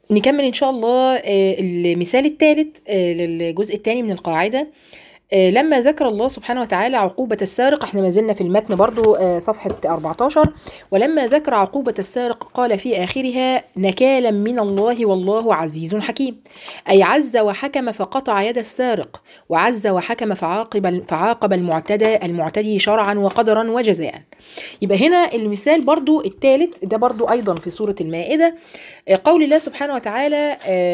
نكمل إن شاء الله آه، المثال الثالث للجزء الثاني من القاعدة آه، لما ذكر الله سبحانه وتعالى عقوبة السارق احنا ما زلنا في المتن برضو آه، صفحة 14 ولما ذكر عقوبة السارق قال في آخرها نكالا من الله والله عزيز حكيم أي عز وحكم فقطع يد السارق وعز وحكم فعاقب فعاقب المعتدى المعتدي شرعا وقدرا وجزاء يبقى هنا المثال برضو الثالث ده برضو أيضا في سورة المائدة آه، قول الله سبحانه وتعالى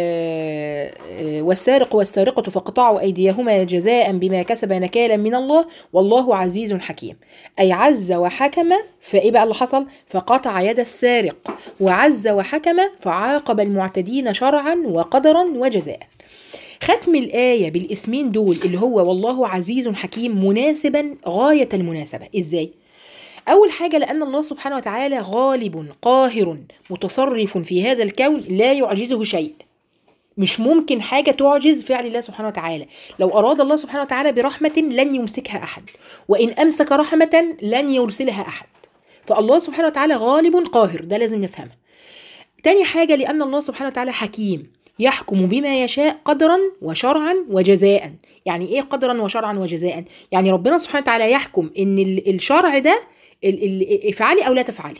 آه، آه، والسارق والسارقة فاقطعوا أيديهما جزاء بما كسب نكالا من الله والله عزيز حكيم أي عز وحكم فإيه بقى اللي حصل فقطع يد السارق وعز وحكم فعاقب المعتدين شرعا وقدرا وجزاء ختم الآية بالاسمين دول اللي هو والله عزيز حكيم مناسبا غاية المناسبة إزاي؟ أول حاجة لأن الله سبحانه وتعالى غالب قاهر متصرف في هذا الكون لا يعجزه شيء مش ممكن حاجة تعجز فعل الله سبحانه وتعالى لو أراد الله سبحانه وتعالى برحمة لن يمسكها أحد وإن أمسك رحمة لن يرسلها أحد فالله سبحانه وتعالى غالب قاهر ده لازم نفهمه تاني حاجة لأن الله سبحانه وتعالى حكيم يحكم بما يشاء قدرا وشرعا وجزاء يعني ايه قدرا وشرعا وجزاء يعني ربنا سبحانه وتعالى يحكم ان ال- الشرع ده ال- ال- افعلي او لا تفعلي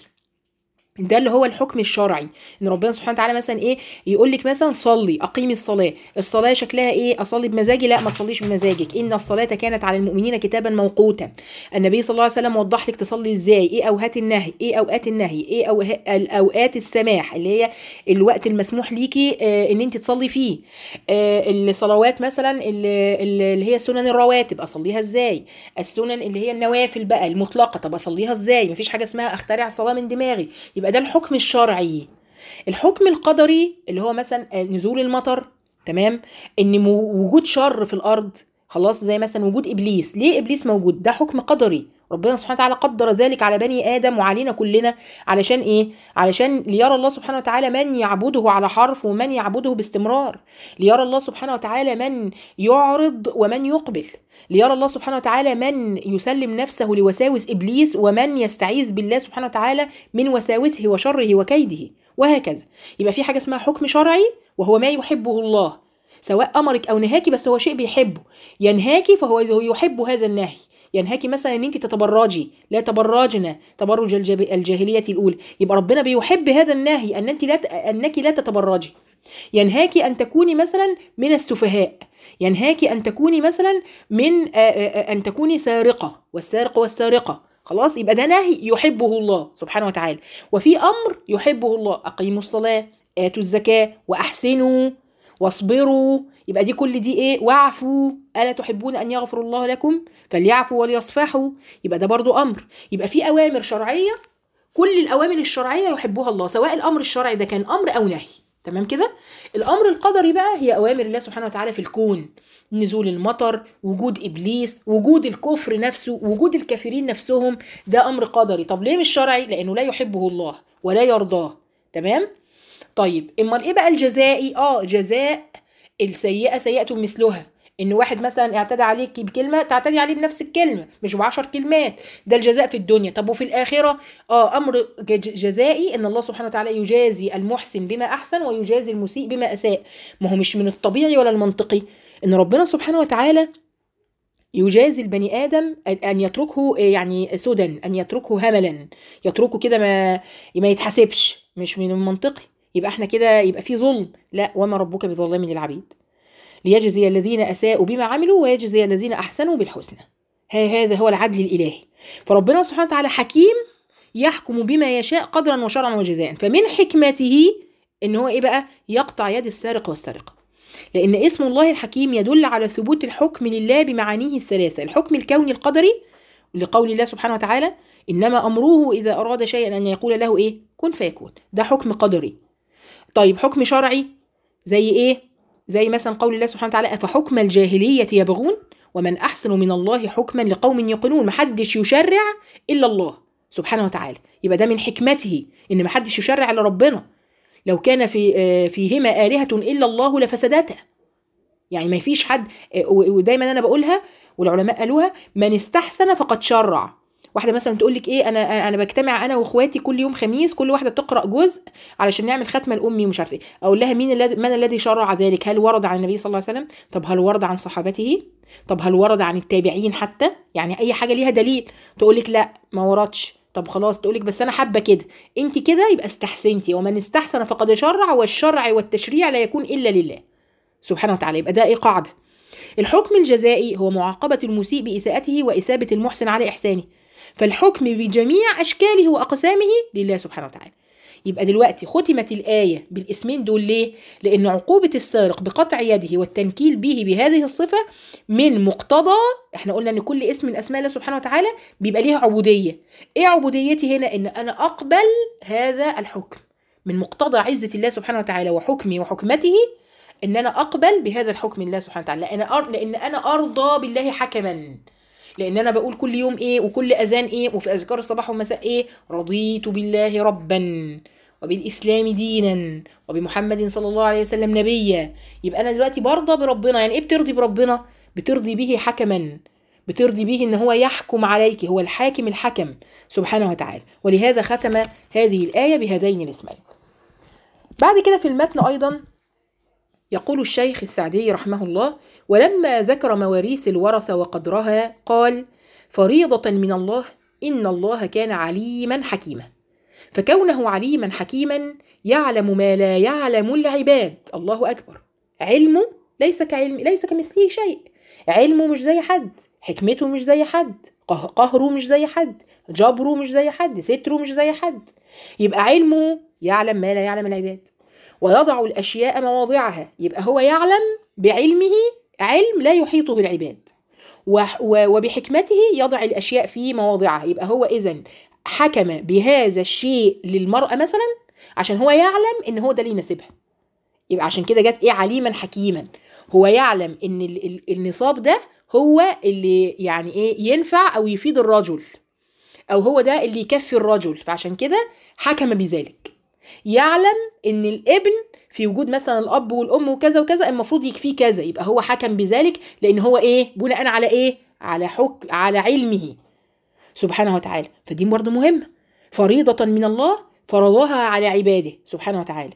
ده اللي هو الحكم الشرعي ان ربنا سبحانه وتعالى مثلا ايه يقول لك مثلا صلي اقيمي الصلاه الصلاه شكلها ايه اصلي بمزاجي لا ما تصليش بمزاجك ان الصلاه كانت على المؤمنين كتابا موقوتا النبي صلى الله عليه وسلم وضح لك تصلي ازاي ايه اوقات النهي ايه اوقات النهي ايه أوه- الاوقات السماح اللي هي الوقت المسموح ليكي آه ان انت تصلي فيه آه الصلوات مثلا اللي, اللي هي سنن الرواتب اصليها ازاي السنن اللي هي النوافل بقى المطلقه طب اصليها ازاي مفيش حاجه اسمها اخترع صلاه من دماغي يبقى ده الحكم الشرعي الحكم القدري اللي هو مثلا آه، نزول المطر تمام ان مو- وجود شر في الارض خلاص زي مثلا وجود ابليس ليه ابليس موجود ده حكم قدري ربنا سبحانه وتعالى قدر ذلك على بني ادم وعلينا كلنا علشان ايه علشان ليرى الله سبحانه وتعالى من يعبده على حرف ومن يعبده باستمرار ليرى الله سبحانه وتعالى من يعرض ومن يقبل ليرى الله سبحانه وتعالى من يسلم نفسه لوساوس ابليس ومن يستعيذ بالله سبحانه وتعالى من وساوسه وشره وكيده وهكذا يبقى في حاجه اسمها حكم شرعي وهو ما يحبه الله سواء امرك او نهاكي بس هو شيء بيحبه ينهاكي فهو يحب هذا النهي ينهاكي مثلا ان انت تتبرجي لا تبرجنا تبرج الجب- الجاهليه الاولى يبقى ربنا بيحب هذا النهي ان انت لا ت- انك لا تتبرجي ينهاكي ان تكوني مثلا من السفهاء ينهاكي ان تكوني مثلا من آه، آه، آه، ان تكوني سارقه والسارق والسارقه خلاص يبقى ده نهي يحبه الله سبحانه وتعالى وفي امر يحبه الله اقيموا الصلاه اتوا الزكاه واحسنوا واصبروا يبقى دي كل دي ايه واعفوا الا تحبون ان يغفر الله لكم فليعفوا وليصفحوا يبقى ده برضو امر يبقى في اوامر شرعيه كل الاوامر الشرعيه يحبها الله سواء الامر الشرعي ده كان امر او نهي تمام كده الامر القدري بقى هي اوامر الله سبحانه وتعالى في الكون نزول المطر وجود ابليس وجود الكفر نفسه وجود الكافرين نفسهم ده امر قدري طب ليه مش شرعي لانه لا يحبه الله ولا يرضاه تمام طيب امال ايه بقى الجزائي اه جزاء السيئه سيئه مثلها ان واحد مثلا اعتدى عليك بكلمه تعتدي عليه بنفس الكلمه مش بعشر كلمات ده الجزاء في الدنيا طب وفي الاخره اه امر جج- جزائي ان الله سبحانه وتعالى يجازي المحسن بما احسن ويجازي المسيء بما اساء ما هو مش من الطبيعي ولا المنطقي ان ربنا سبحانه وتعالى يجازي البني ادم أن- ان يتركه يعني سدى ان يتركه هملا يتركه كده ما ما يتحاسبش مش من المنطقي يبقى احنا كده يبقى في ظلم لا وما ربك بظلام للعبيد ليجزي الذين اساءوا بما عملوا ويجزي الذين احسنوا بالحسنى ها- هذا هو العدل الالهي فربنا سبحانه وتعالى حكيم يحكم بما يشاء قدرا وشرعا وجزاء فمن حكمته ان هو ايه بقى يقطع يد السارق والسارقه لان اسم الله الحكيم يدل على ثبوت الحكم لله بمعانيه الثلاثه الحكم الكوني القدري لقول الله سبحانه وتعالى انما امره اذا اراد شيئا ان يقول له ايه كن فيكون ده حكم قدري طيب حكم شرعي زي ايه زي مثلا قول الله سبحانه وتعالى افحكم الجاهليه يبغون ومن احسن من الله حكما لقوم يوقنون محدش يشرع الا الله سبحانه وتعالى يبقى ده من حكمته ان محدش يشرع الا ربنا لو كان في آه، فيهما آلهة إلا الله لفسدتا يعني ما فيش حد آه، و- ودايما أنا بقولها والعلماء قالوها من استحسن فقد شرع واحده مثلا تقول لك ايه انا انا بجتمع انا واخواتي كل يوم خميس كل واحده تقرا جزء علشان نعمل ختمه لامي ومش عارفه ايه اقول لها مين الذي من الذي شرع ذلك هل ورد عن النبي صلى الله عليه وسلم طب هل ورد عن صحابته طب هل ورد عن التابعين حتى يعني اي حاجه ليها دليل تقول لك لا ما وردش طب خلاص تقول لك بس انا حابه كده انت كده يبقى استحسنتي ومن استحسن فقد شرع والشرع والتشريع لا يكون الا لله سبحانه وتعالى يبقى ده ايه قاعده الحكم الجزائي هو معاقبه المسيء باساءته واثابه المحسن على احسانه فالحكم بجميع اشكاله واقسامه لله سبحانه وتعالى يبقى دلوقتي ختمت الآية بالاسمين دول ليه؟ لأن عقوبة السارق بقطع يده والتنكيل به بهذه الصفة من مقتضى احنا قلنا ان كل اسم من اسماء الله سبحانه وتعالى بيبقى ليه عبودية. ايه عبوديتي هنا؟ ان انا اقبل هذا الحكم. من مقتضى عزة الله سبحانه وتعالى وحكمه وحكمته ان انا اقبل بهذا الحكم الله سبحانه وتعالى لان أر... لان انا ارضى بالله حكما. لان انا بقول كل يوم ايه وكل اذان ايه وفي اذكار الصباح والمساء ايه رضيت بالله ربا وبالاسلام دينا وبمحمد صلى الله عليه وسلم نبيا يبقى انا دلوقتي برضى بربنا يعني ايه بترضي بربنا بترضي به حكما بترضي به ان هو يحكم عليك هو الحاكم الحكم سبحانه وتعالى ولهذا ختم هذه الايه بهذين الاسمين بعد كده في المتن ايضا يقول الشيخ السعدي رحمه الله ولما ذكر مواريث الورثة وقدرها قال فريضة من الله إن الله كان عليما حكيما فكونه عليما حكيما يعلم ما لا يعلم العباد الله أكبر علمه ليس كعلم ليس كمثله شيء علمه مش زي حد حكمته مش زي حد قهره مش زي حد جبره مش زي حد ستره مش زي حد يبقى علمه يعلم ما لا يعلم العباد ويضع الأشياء مواضعها يبقى هو يعلم بعلمه علم لا يحيطه العباد وبحكمته يضع الأشياء في مواضعها يبقى هو إذا حكم بهذا الشيء للمرأة مثلا عشان هو يعلم إن هو ده اللي يناسبها يبقى عشان كده جت إيه عليما حكيما هو يعلم إن النصاب ده هو اللي يعني إيه ينفع أو يفيد الرجل أو هو ده اللي يكفي الرجل فعشان كده حكم بذلك يعلم ان الابن في وجود مثلا الاب والام وكذا وكذا المفروض يكفيه كذا يبقى هو حكم بذلك لان هو ايه بناء على ايه على حك على علمه سبحانه وتعالى فدي برضه مهمه فريضه من الله فرضها على عباده سبحانه وتعالى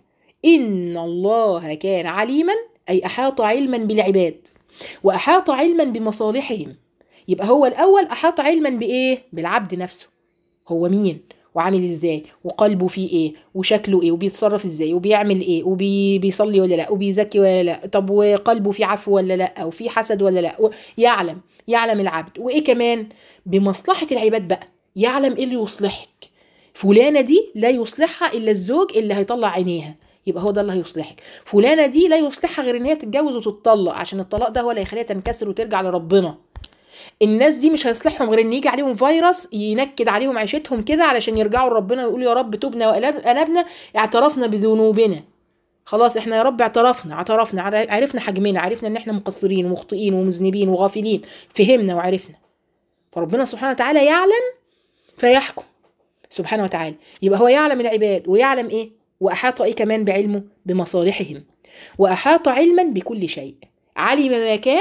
ان الله كان عليما اي احاط علما بالعباد واحاط علما بمصالحهم يبقى هو الاول احاط علما بايه بالعبد نفسه هو مين وعامل ازاي وقلبه فيه ايه وشكله ايه وبيتصرف ازاي وبيعمل ايه وبيصلي ولا لا وبيزكي ولا لا طب وقلبه فيه عفو ولا لا وفي حسد ولا لا يعلم يعلم العبد وايه كمان بمصلحة العباد بقى يعلم ايه اللي يصلحك فلانة دي لا يصلحها الا الزوج اللي هيطلع عينيها يبقى هو ده اللي هيصلحك فلانة دي لا يصلحها غير ان هي تتجوز وتتطلق عشان الطلاق ده هو اللي هيخليها تنكسر وترجع لربنا الناس دي مش هيصلحهم غير ان يجي عليهم فيروس ينكد عليهم عيشتهم كده علشان يرجعوا لربنا ويقولوا يا رب تبنا وانبنا اعترفنا بذنوبنا خلاص احنا يا رب اعترفنا اعترفنا عرفنا حجمنا عرفنا ان احنا مقصرين ومخطئين ومذنبين وغافلين فهمنا وعرفنا فربنا سبحانه وتعالى يعلم فيحكم سبحانه وتعالى يبقى هو يعلم العباد ويعلم ايه واحاط ايه كمان بعلمه بمصالحهم واحاط علما بكل شيء علم ما كان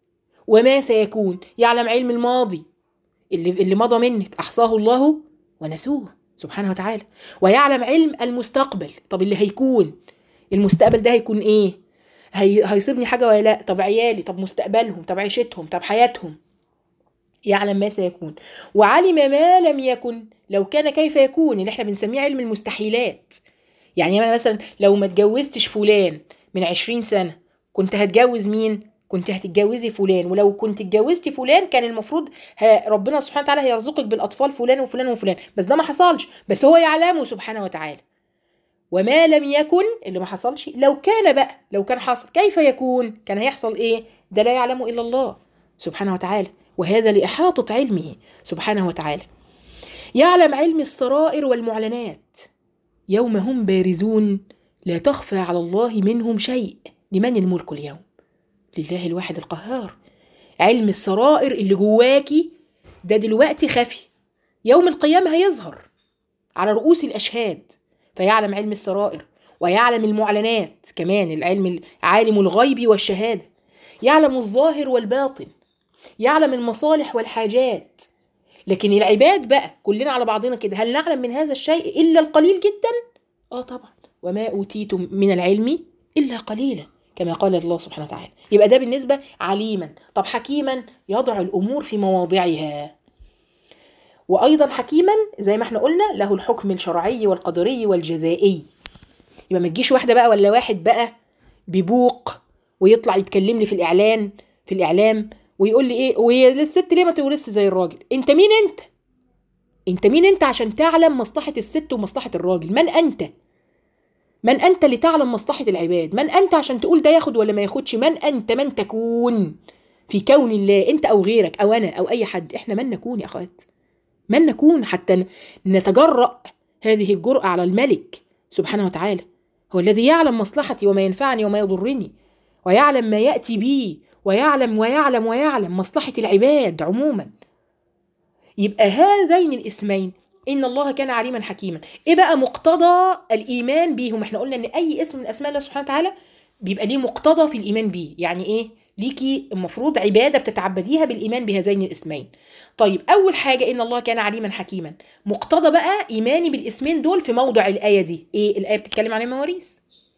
وما سيكون يعلم علم الماضي اللي, اللي مضى منك أحصاه الله ونسوه سبحانه وتعالى ويعلم علم المستقبل طب اللي هيكون المستقبل ده هيكون ايه هي... هيصيبني حاجة ولا لا طب عيالي طب مستقبلهم طب عيشتهم طب حياتهم يعلم ما سيكون وعلم ما لم يكن لو كان كيف يكون اللي احنا بنسميه علم المستحيلات يعني انا مثلا لو ما اتجوزتش فلان من عشرين سنة كنت هتجوز مين كنت هتتجوزي فلان ولو كنت اتجوزتي فلان كان المفروض ربنا سبحانه وتعالى هيرزقك بالاطفال فلان وفلان وفلان بس ده ما حصلش بس هو يعلمه سبحانه وتعالى وما لم يكن اللي ما حصلش لو كان بقى لو كان حصل كيف يكون كان هيحصل ايه ده لا يعلمه الا الله سبحانه وتعالى وهذا لاحاطه علمه سبحانه وتعالى يعلم علم السرائر والمعلنات يوم هم بارزون لا تخفى على الله منهم شيء لمن الملك اليوم لله الواحد القهار علم السرائر اللي جواكي ده دلوقتي خفي يوم القيامة هيظهر على رؤوس الأشهاد فيعلم علم السرائر ويعلم المعلنات كمان العلم عالم الغيب والشهادة يعلم الظاهر والباطن يعلم المصالح والحاجات لكن العباد بقى كلنا على بعضنا كده هل نعلم من هذا الشيء الا القليل جدا اه طبعا وما اوتيتم من العلم الا قليلا كما قال الله سبحانه وتعالى يبقى ده بالنسبه عليما طب حكيما يضع الامور في مواضعها وايضا حكيما زي ما احنا قلنا له الحكم الشرعي والقدري والجزائي يبقى ما تجيش واحده بقى ولا واحد بقى بيبوق ويطلع يتكلم لي في الاعلان في الاعلام ويقول لي ايه وهي الست ليه ما تورثش زي الراجل انت مين انت انت مين انت عشان تعلم مصلحه الست ومصلحه الراجل من انت من انت لتعلم مصلحه العباد من انت عشان تقول ده ياخد ولا ما ياخدش من انت من تكون في كون الله انت او غيرك او انا او اي حد احنا من نكون يا اخوات من نكون حتى نتجرأ هذه الجرأة على الملك سبحانه وتعالى هو الذي يعلم مصلحتي وما ينفعني وما يضرني ويعلم ما يأتي بي ويعلم ويعلم ويعلم مصلحة العباد عموما يبقى هذين الاسمين إن الله كان عليما حكيما إيه بقى مقتضى الإيمان بيهم احنا قلنا إن أي اسم من أسماء الله سبحانه وتعالى بيبقى ليه مقتضى في الإيمان بيه يعني إيه ليكي المفروض عبادة بتتعبديها بالإيمان بهذين الاسمين طيب أول حاجة إن الله كان عليما حكيما مقتضى بقى إيماني بالاسمين دول في موضع الآية دي إيه الآية بتتكلم عن المواريث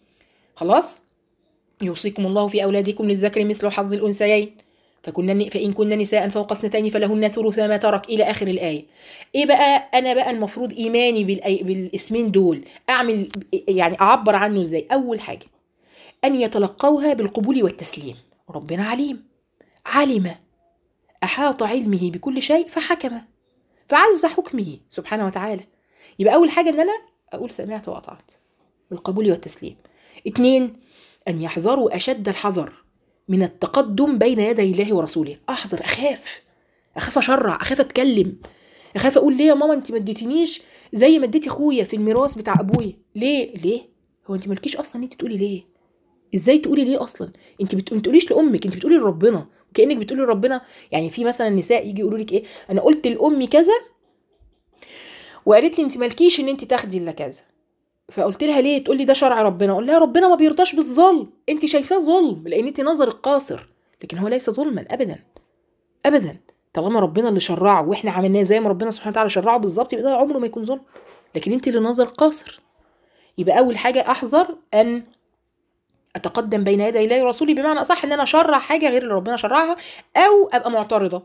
خلاص يوصيكم الله في أولادكم للذكر مثل حظ الأنثيين فكن فإن كن نساء فوق اثنتين فلهن ثلث ما ترك إلى آخر الآية إيه بقى أنا بقى المفروض إيماني بالأي... بالاسمين دول أعمل يعني أعبر عنه إزاي أول حاجة أن يتلقوها بالقبول والتسليم ربنا عليم علم أحاط علمه بكل شيء فحكم فعز حكمه سبحانه وتعالى يبقى أول حاجة إن أنا أقول سمعت وأطعت بالقبول والتسليم اتنين أن يحذروا أشد الحذر من التقدم بين يدي الله ورسوله أحذر أخاف أخاف أشرع أخاف أتكلم أخاف أقول ليه يا ماما أنت ما اديتنيش زي ما اديتي أخويا في الميراث بتاع أبويا ليه ليه هو أنت مالكيش أصلا أنت تقولي ليه ازاي تقولي ليه اصلا انت بت... ما بتقوليش لامك انت بتقولي لربنا كانك بتقولي لربنا يعني في مثلا نساء يجي يقولوا لك ايه انا قلت لامي كذا وقالت لي انت مالكيش ان انت تاخدي الا كذا فقلت لها ليه تقول لي ده شرع ربنا اقول لها ربنا ما بيرضاش بالظلم انت شايفاه ظلم لان انت نظرك قاصر لكن هو ليس ظلما ابدا ابدا طالما ربنا اللي شرعه واحنا عملناه زي ما ربنا سبحانه وتعالى شرعه بالظبط يبقى ده عمره ما يكون ظلم لكن انت اللي نظر قاصر يبقى اول حاجه احذر ان اتقدم بين يدي الله ورسوله بمعنى اصح ان انا اشرع حاجه غير اللي ربنا شرعها او ابقى معترضه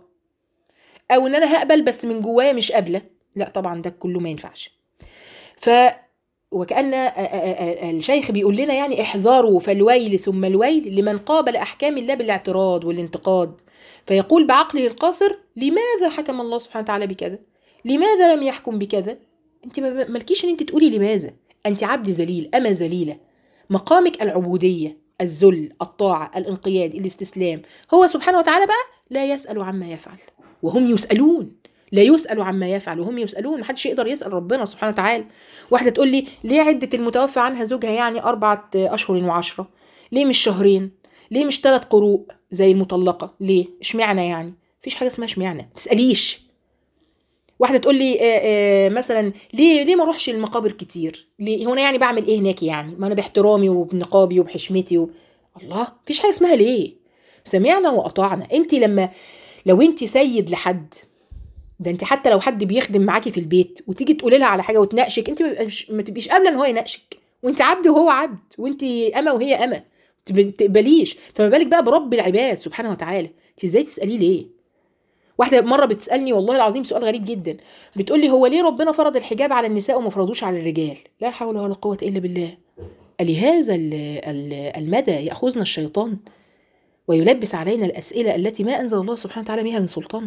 او ان انا هقبل بس من جوايا مش قابله لا طبعا ده كله ما ينفعش ف وكأن الشيخ بيقول لنا يعني احذروا فالويل ثم الويل لمن قابل أحكام الله بالاعتراض والانتقاد فيقول بعقله القاصر لماذا حكم الله سبحانه وتعالى بكذا لماذا لم يحكم بكذا انت مالكيش ان انت تقولي لماذا انت عبد ذليل أما ذليلة مقامك العبودية الذل الطاعة الانقياد الاستسلام هو سبحانه وتعالى بقى لا يسأل عما يفعل وهم يسألون لا يسأل عما يفعل وهم يسألون محدش يقدر يسأل ربنا سبحانه وتعالى واحدة تقول لي ليه عدة المتوفى عنها زوجها يعني أربعة أشهر وعشرة ليه مش شهرين ليه مش ثلاث قروء زي المطلقة ليه اشمعنى يعني مفيش حاجة اسمها اشمعنى تسأليش واحدة تقول لي آآ آآ مثلا ليه ليه ما اروحش المقابر كتير ليه هو انا يعني بعمل ايه هناك يعني ما انا باحترامي وبنقابي وبحشمتي و... الله مفيش حاجة اسمها ليه سمعنا وأطعنا انت لما لو انت سيد لحد ده انت حتى لو حد بيخدم معاكي في البيت وتيجي تقولي لها على حاجه وتناقشك انت ما تبقيش قابله ان هو يناقشك وانت عبد وهو عبد وانت اما وهي اما ما تقبليش فما بالك بقى برب العباد سبحانه وتعالى انت ازاي تساليه ليه واحده مره بتسالني والله العظيم سؤال غريب جدا بتقول لي هو ليه ربنا فرض الحجاب على النساء وما فرضوش على الرجال لا حول ولا قوه الا بالله لهذا المدى ياخذنا الشيطان ويلبس علينا الاسئله التي ما انزل الله سبحانه وتعالى بها من سلطان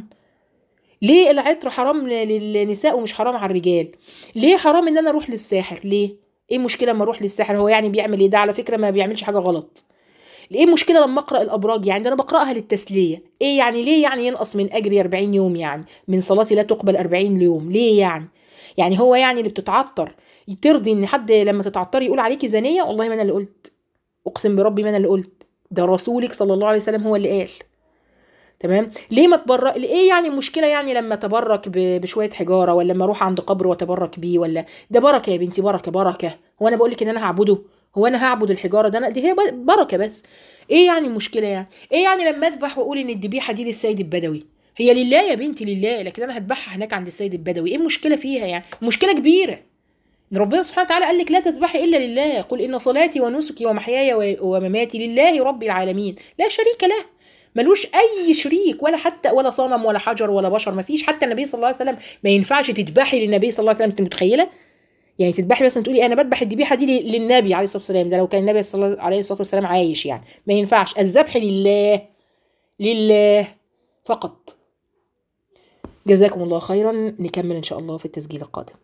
ليه العطر حرام للنساء ومش حرام على الرجال ليه حرام ان انا اروح للساحر ليه ايه المشكله لما اروح للساحر هو يعني بيعمل ايه ده على فكره ما بيعملش حاجه غلط ايه المشكله لما اقرا الابراج يعني ده انا بقراها للتسليه ايه يعني ليه يعني ينقص من اجري 40 يوم يعني من صلاتي لا تقبل 40 يوم ليه يعني يعني هو يعني اللي بتتعطر ترضي ان حد لما تتعطري يقول عليكي زانيه والله ما انا اللي قلت اقسم بربي ما انا اللي قلت ده رسولك صلى الله عليه وسلم هو اللي قال تمام ليه ما تبرك ايه يعني المشكله يعني لما تبرك بشويه حجاره ولا لما اروح عند قبر واتبرك بيه ولا ده بركه يا بنتي بركه بركه هو انا بقول لك ان انا هعبده هو انا هعبد الحجاره ده انا دي هي بركه بس ايه يعني المشكله يعني ايه يعني لما اذبح واقول ان الذبيحه دي للسيد البدوي هي لله يا بنتي لله لكن انا هذبحها هناك عند السيد البدوي ايه المشكله فيها يعني مشكله كبيره ان ربنا سبحانه وتعالى قال لك لا تذبحي الا لله قل ان صلاتي ونسكي ومحياي و- ومماتي لله رب العالمين لا شريك له ملوش اي شريك ولا حتى ولا صنم ولا حجر ولا بشر ما فيش حتى النبي صلى الله عليه وسلم ما ينفعش تذبحي للنبي صلى الله عليه وسلم انت متخيله يعني تذبحي مثلا تقولي انا بذبح الذبيحه دي ل- للنبي عليه الصلاه والسلام ده لو كان النبي صلى الله عليه الصلاه والسلام عايش يعني ما ينفعش الذبح لله لله فقط جزاكم الله خيرا نكمل ان شاء الله في التسجيل القادم